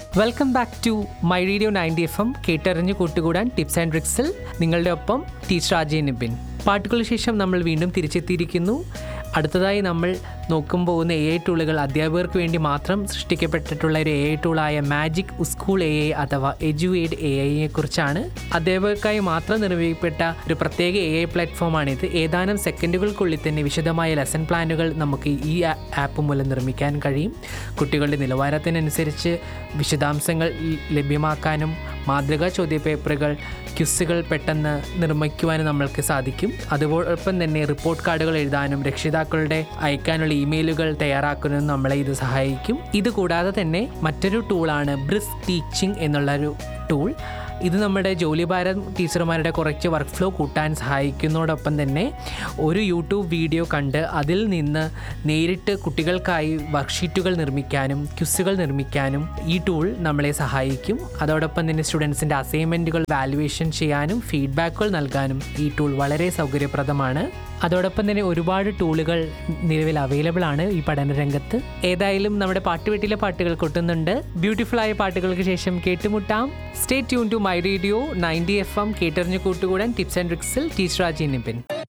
welcome back to my radio ninety F M കേട്ടറിഞ്ഞ് കൂട്ടുകൂടാൻ tips and ട്രിക്സിൽ നിങ്ങളുടെ ഒപ്പം ടീച്ചർ അജയ് നിബിൻ പാട്ടുകൾക്ക് ശേഷം നമ്മൾ വീണ്ടും തിരിച്ചെത്തിയിരിക്കുന്നു അടുത്തതായി നമ്മൾ നോക്കാൻ പോകുന്ന എ ഐ ടൂളുകൾ അധ്യാപകർക്ക് വേണ്ടി മാത്രം സൃഷ്ടിക്കപ്പെട്ടിട്ടുള്ള ഒരു എ ഐ ടൂളായ മാജിക് സ്കൂൾ എ ഐ അഥവാ എജുവേഡ് എ ഐയെ കുറിച്ചാണ് അധ്യാപകർക്കായി മാത്രം നിർമ്മിക്കപ്പെട്ട ഒരു പ്രത്യേക എ ഐ പ്ലാറ്റ്ഫോമാണിത് ഏതാനും സെക്കൻഡുകൾക്കുള്ളിൽ തന്നെ വിശദമായ ലെസൺ പ്ലാനുകൾ നമുക്ക് ഈ ആ- ആപ്പ് മൂലം നിർമ്മിക്കാൻ കഴിയും കുട്ടികളുടെ നിലവാരത്തിനനുസരിച്ച് വിശദാംശങ്ങൾ ല- ലഭ്യമാക്കാനും മാതൃകാ ചോദ്യപേപ്പറുകൾ ക്യുസുകൾ പെട്ടെന്ന് നിർമ്മിക്കുവാനും നമ്മൾക്ക് സാധിക്കും അതോടൊപ്പം തന്നെ റിപ്പോർട്ട് കാർഡുകൾ എഴുതാനും രക്ഷിതാക്കളുടെ അയക്കാനുള്ള ഇമെയിലുകൾ തയ്യാറാക്കുന്നതിനും നമ്മളെ ഇത് സഹായിക്കും ഇത് കൂടാതെ തന്നെ മറ്റൊരു ടൂളാണ് ബ്രിസ് ടീച്ചിങ് എന്നുള്ളൊരു ടൂൾ ഇത് നമ്മുടെ ജോലിഭാരം ടീച്ചർമാരുടെ കുറച്ച് വർക്ക് ഫ്ലോ കൂട്ടാൻ സഹായിക്കുന്നതോടൊപ്പം തന്നെ ഒരു യൂട്യൂബ് വീഡിയോ കണ്ട് അതിൽ നിന്ന് നേരിട്ട് കുട്ടികൾക്കായി വർക്ക്ഷീറ്റുകൾ നിർമ്മിക്കാനും ക്യുസുകൾ നിർമ്മിക്കാനും ഈ ടൂൾ നമ്മളെ സഹായിക്കും അതോടൊപ്പം തന്നെ സ്റ്റുഡൻസിൻ്റെ അസൈൻമെൻറ്റുകൾ വാലുവേഷൻ ചെയ്യാനും ഫീഡ്ബാക്കുകൾ നൽകാനും ഈ ടൂൾ വളരെ സൗകര്യപ്രദമാണ് അതോടൊപ്പം തന്നെ ഒരുപാട് ടൂളുകൾ നിലവിൽ അവൈലബിൾ ആണ് ഈ പഠന രംഗത്ത് ഏതായാലും നമ്മുടെ പാട്ടുവെട്ടിലെ പാട്ടുകൾ കൊട്ടുന്നുണ്ട് ബ്യൂട്ടിഫുൾ ആയ പാട്ടുകൾക്ക് ശേഷം കേട്ടുമുട്ടാം stay tune to my radio ninety F M കേട്ടറിഞ്ഞു കൂട്ടുകൂടാൻ ടിപ്സ് ആൻഡ് ട്രിക്സിൽ ടീച്ചർ അജി നിപിൻ